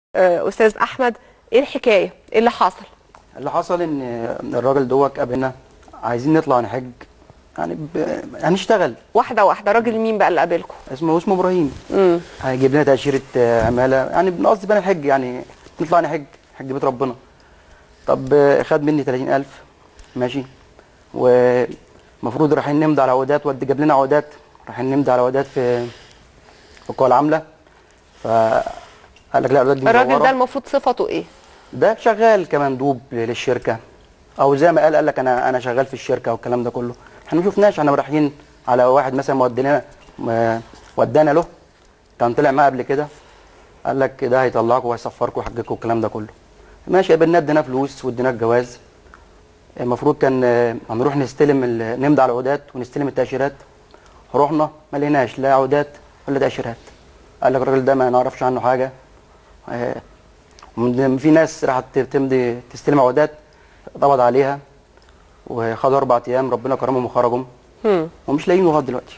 آه، استاذ احمد ايه الحكايه ايه اللي حصل اللي حصل ان الراجل دوت قابلنا عايزين نطلع نحج يعني ب... هنشتغل واحده واحده راجل مين بقى اللي قابلكم اسمه اسمه ابراهيم امم هيجيب لنا تاشيره آه، عماله يعني بنقصد بقى نحج يعني نطلع نحج حج بيت ربنا طب آه، خد مني 30000 ماشي ومفروض رايحين نمضي على عقودات ودي جاب لنا عقودات رايحين نمضي على عقودات في في القوى العامله فقال لك لا العقودات دي الراجل مزورة. ده المفروض صفته ايه ده شغال كمندوب للشركه او زي ما قال قال لك انا انا شغال في الشركه والكلام ده كله احنا ما شفناش احنا رايحين على واحد مثلا مودي لنا م- ودانا له كان طلع معاه قبل كده قال لك ده هيطلعكم وهيسفركم ويحججكم والكلام ده كله ماشي قابلنا ادينا فلوس وادينا الجواز المفروض كان آه، هنروح نستلم ال- نمضي على العقودات ونستلم التاشيرات رحنا ما لقيناش لا عقودات ولا تاشيرات قال لك الراجل ده ما نعرفش عنه حاجه آه، ومن- في ناس راحت تمضي تستلم عقودات قبض عليها وخدوا اربع ايام ربنا كرمهم وخرجوا امم ومش لاقيينه لغايه دلوقتي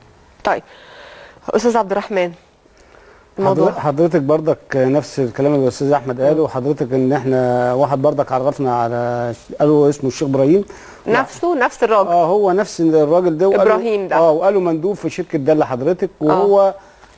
طيب استاذ عبد الرحمن الموضوع حضرتك- حضرتك برضك نفس الكلام اللي الاستاذ احمد قاله وحضرتك ان احنا واحد برضك عرفنا على قالوا اسمه الشيخ ابراهيم نفسه نفس الراجل اه هو نفس الراجل ده وقالوا- إبراهيم ده. اه وقالوا مندوب في شركه دله حضرتك وهو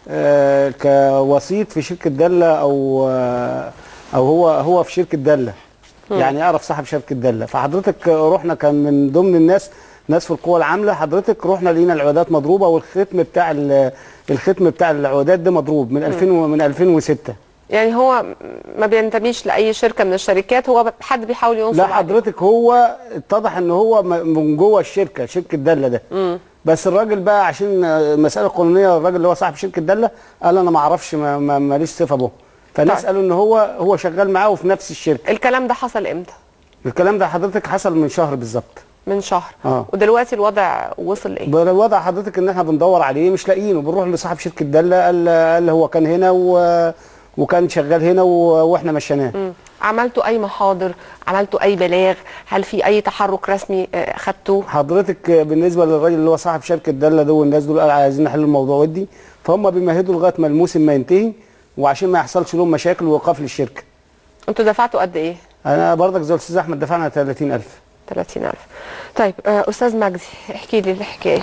آه كوسيط في شركه دله او آه او هو هو في شركه دله يعني يعرف صاحب شركه دله فحضرتك رحنا كان من ضمن الناس ناس في القوى العامله حضرتك رحنا لقينا العقودات مضروبه والختم بتاع ال- الختم بتاع العقودات ده مضروب من 2000 و- من 2006 يعني هو ما بينتميش لاي شركه من الشركات هو حد بيحاول ينصب لا عليه. حضرتك هو اتضح ان هو م- من جوه الشركه شركه دله ده مم. بس الراجل بقى عشان آه، مساله قانونيه الراجل اللي هو صاحب شركه دله قال انا ما اعرفش ما- ما- ماليش صفه به فالناس طيب. قالوا ان هو هو شغال معاه وفي نفس الشركه الكلام ده حصل امتى الكلام ده حضرتك حصل من شهر بالظبط من شهر اه. ودلوقتي الوضع وصل لايه الوضع حضرتك ان احنا بندور عليه مش لاقيينه بنروح لصاحب شركه دله قال قال هو كان هنا و... وكان شغال هنا و... واحنا مشيناه مم. عملتوا اي محاضر عملتوا اي بلاغ هل في اي تحرك رسمي آه، خدتوه حضرتك بالنسبه للراجل اللي هو صاحب شركه دله ده والناس دول قالوا عايزين نحل الموضوع ودي فهم بيمهدوا لغايه ما الموسم ما ينتهي وعشان ما يحصلش لهم مشاكل ووقف للشركه انتوا دفعتوا قد ايه انا برضك زي الاستاذ احمد دفعنا 30000 30000 طيب آه، استاذ مجدي احكي لي الحكايه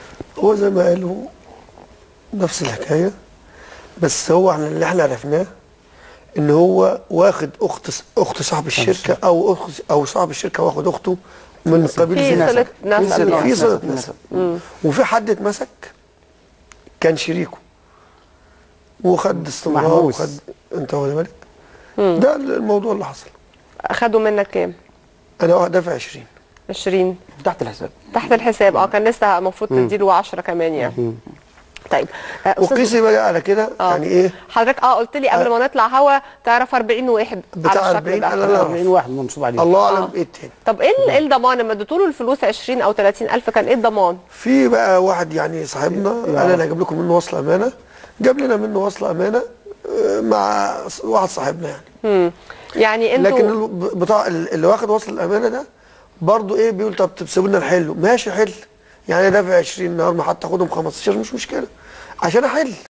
هو زي ما قالوا نفس الحكايه بس هو احنا اللي احنا عرفناه ان هو واخد اخت اخت صاحب الشركه او اخت او صاحب الشركه واخد اخته من قبيل في زنا صله نسب صلة يعني. في صله نسب. نسب وفي حد اتمسك كان شريكه وخد استمرار محبوس. وخد انت واخد بالك ده الموضوع اللي حصل اخدوا منك كام انا واحد دافع 20 20 تحت الحساب تحت الحساب اه كان لسه المفروض تديله 10 كمان يعني طيب آه، أستاذ- وقيسي بقى على كده آه. يعني ايه حضرتك اه قلت لي قبل ما نطلع هوا تعرف 40 واحد بتاع على الشكل 40 ده أنا لا 40 واحد منصوب عليه الله آه. اعلم ايه التاني طب ايه ال- ايه الضمان لما اديتوا له الفلوس 20 او 30 الف كان ايه الضمان في بقى واحد يعني صاحبنا قال انا هجيب لكم منه وصل امانه جاب لنا منه وصل امانه آه، مع ص- واحد صاحبنا يعني امم يعني انتوا لكن ال- ب- بتاع ال- اللي واخد وصل الامانه ده برضه ايه بيقول طب تسيبوا لنا نحله ماشي حل يعني دافع 20 النهارده حتى اخدهم 15 مش مشكله عشان احل